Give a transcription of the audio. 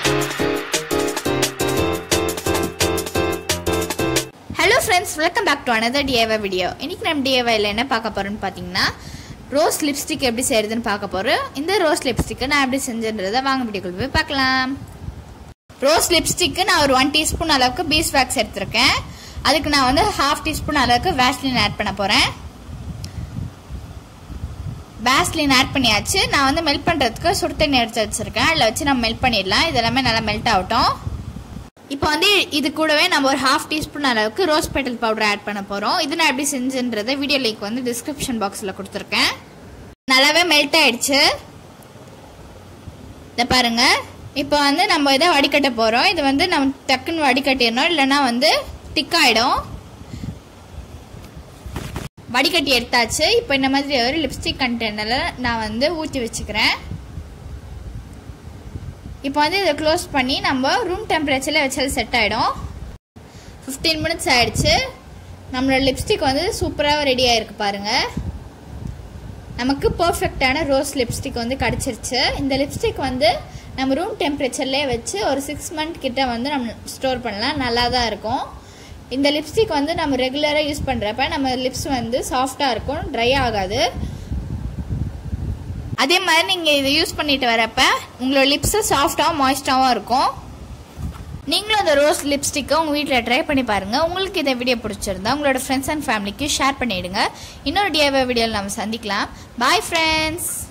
hello friends welcome back to another டிஏவா video இன்னைக்கு நம்ம டிஏவாயில் என்ன பார்க்க போகிறோம்னு பார்த்தீங்கன்னா ரோஸ் லிப்ஸ்டிக் எப்படி செய்யறதுன்னு பார்க்க போகிறோம் இந்த ரோஸ் லிப்ஸ்டிக்கை நான் எப்படி செஞ்சேன்றதை வாங்க வீடியோக்குள்ள போய் பார்க்கலாம் ரோஸ் லிப்ஸ்டிக்கு நான் ஒரு ஒன் டீஸ்பூன் அளவுக்கு பீஸ் வேக்ஸ் எடுத்திருக்கேன் அதுக்கு நான் வந்து ஹாஃப் டீஸ்பூன் அளவுக்கு வேஸ்லின் ஆட் பண்ண போகிறேன் வேஸ்லின் ஆட் பண்ணியாச்சு நான் வந்து மெல்ட் பண்ணுறதுக்கு சுடு தண்ணி எடுத்து வச்சுருக்கேன் அதில் வச்சு நம்ம மெல்ட் பண்ணிடலாம் இது எல்லாமே நல்லா மெல்ட் ஆகட்டும் இப்போ வந்து இது கூடவே நம்ம ஒரு ஹாஃப் டீஸ்பூன் அளவுக்கு ரோஸ் பெட்டல் பவுடர் ஆட் பண்ண போகிறோம் இது நான் எப்படி செஞ்சுன்றதை வீடியோ லிங்க் வந்து டிஸ்கிரிப்ஷன் பாக்ஸில் கொடுத்துருக்கேன் நல்லாவே மெல்ட் ஆயிடுச்சு இதை பாருங்க இப்போ வந்து நம்ம இதை வடிகட்ட போகிறோம் இது வந்து நம்ம டக்குன்னு வடிகட்டிடணும் இல்லைன்னா வந்து திக்காயிடும் வடிகட்டி எடுத்தாச்சு இப்போ இந்த மாதிரி ஒரு லிப்ஸ்டிக் கண்டெய்னரில் நான் வந்து ஊற்றி வச்சுக்கிறேன் இப்போ வந்து இதை க்ளோஸ் பண்ணி நம்ம ரூம் டெம்பரேச்சரில் வச்சாலும் செட் ஆகிடும் ஃபிஃப்டீன் மினிட்ஸ் ஆயிடுச்சு நம்மளோட லிப்ஸ்டிக் வந்து சூப்பராக ரெடி ஆகிருக்கு பாருங்கள் நமக்கு பர்ஃபெக்டான ரோஸ் லிப்ஸ்டிக் வந்து கிடச்சிருச்சு இந்த லிப்ஸ்டிக் வந்து நம்ம ரூம் டெம்பரேச்சர்லேயே வச்சு ஒரு சிக்ஸ் மந்த் கிட்ட வந்து நம்ம ஸ்டோர் பண்ணலாம் நல்லா தான் இருக்கும் இந்த லிப்ஸ்டிக் வந்து நம்ம ரெகுலராக யூஸ் பண்ணுறப்ப நம்ம லிப்ஸ் வந்து சாஃப்டாக இருக்கும் ட்ரை ஆகாது அதே மாதிரி நீங்கள் இதை யூஸ் பண்ணிட்டு வரப்ப உங்களோட லிப்ஸு சாஃப்டாகவும் மாய்ஸ்டாகவும் இருக்கும் நீங்களும் அந்த ரோஸ் லிப்ஸ்டிக்கை உங்கள் வீட்டில் ட்ரை பண்ணி பாருங்கள் உங்களுக்கு இந்த வீடியோ பிடிச்சிருந்தா உங்களோட ஃப்ரெண்ட்ஸ் அண்ட் ஃபேமிலிக்கு ஷேர் பண்ணிவிடுங்க இன்னொரு டிஏவை வீடியோவில் நம்ம சந்திக்கலாம் பாய் ஃப்ரெண்ட்ஸ்